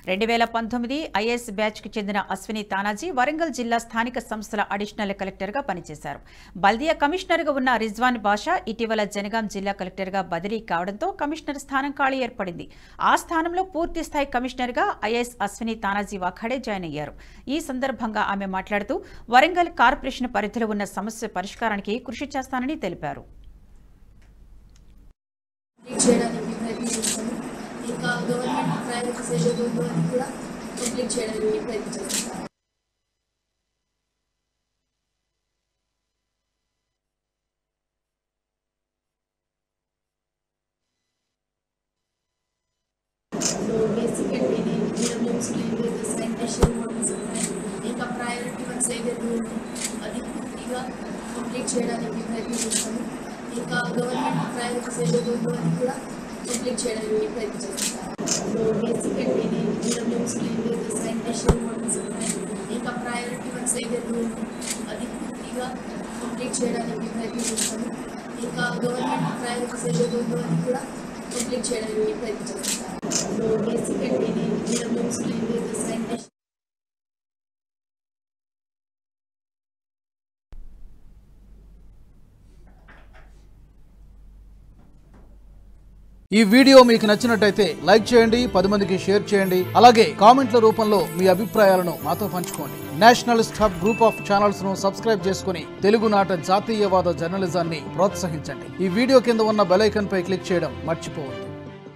రెండు వేల పంతొమ్మిది ఐఏఎస్ బ్యాచ్కు చెందిన అశ్విని తానాజీ వరంగల్ జిల్లా స్థానిక సంస్థల అడిషనల్ కలెక్టర్గా పనిచేశారు బల్దియా కమిషనర్గా ఉన్న రిజ్వాన్ బాషా ఇటీవల జనగాం జిల్లా కలెక్టర్గా బదిలీ కావడంతో కమిషనర్ స్థానం ఖాళీ ఏర్పడింది ఆ స్థానంలో పూర్తి స్థాయి కమిషనర్గా ఐఏఎస్ అశ్విని తానాజీ వాఖడే జాయిన్ అయ్యారు ఈ సందర్భంగా ఆమె మాట్లాడుతూ వరంగల్ కార్పొరేషన్ పరిధిలో ఉన్న సమస్య పరిష్కారానికి కృషి చేస్తానని తెలిపారు కంప్లీట్ చేయడానికి ప్రయత్నం చేస్తాము ఇంకా గవర్నమెంట్ ప్రైవేట్ ఏదైతే ఉందో అది కూడా కంప్లీట్ చేయడానికి ప్రయత్నం చేస్తాము సో బేసిక్ అంటే ఇది ఈడబ్ల్యూఎస్లో ఏదైతే శానిటేషన్ మోడల్స్ ఉన్నాయి ఇంకా ప్రయారిటీ వర్క్స్ ఏదైతే ఉందో అది పూర్తిగా కంప్లీట్ చేయడానికి ప్రయత్నం చేస్తాము ఇంకా గవర్నమెంట్ ప్రైవేట్ ఏదైతే ఉందో అది కూడా కంప్లీట్ చేయడానికి ప్రయత్నం చేస్తాము సో బేసిక్ అంటే ఇది ఈడబ్ల్యూఎస్లో ఏదైతే శానిటేషన్ మోడల్స్ ఉన్నాయి ఇంకా ప్రయారిటీ వర్క్స్ ఏదైతే ఉందో అది పూర్తిగా కంప్లీట్ చేయడానికి ప్రయత్నం చేస్తాము ఇంకా గవర్నమెంట్ ప్రైవేట్ ఏదైతే ఉందో అది కూడా కంప్లీట్ చేయడానికి ప్రయత్నం చేస్తాము సో బేసిక్ అంటే ఇది ఈడబ్ల్యూఎస్లో ఏదైతే శానిటేషన్ ఈ వీడియో మీకు నచ్చినట్టయితే లైక్ చేయండి పది మందికి షేర్ చేయండి అలాగే కామెంట్ల రూపంలో మీ అభిప్రాయాలను మాతో పంచుకోండి nationalist hub group of channels ను సబ్స్క్రైబ్ చేసుకుని తెలుగునాట జాతీయవాద జర్నలిజాన్ని ప్రోత్సహించండి ఈ వీడియో కింద ఉన్న బెల్ ఐకాన్ పై క్లిక్ చేయడం మర్చిపోవద్దు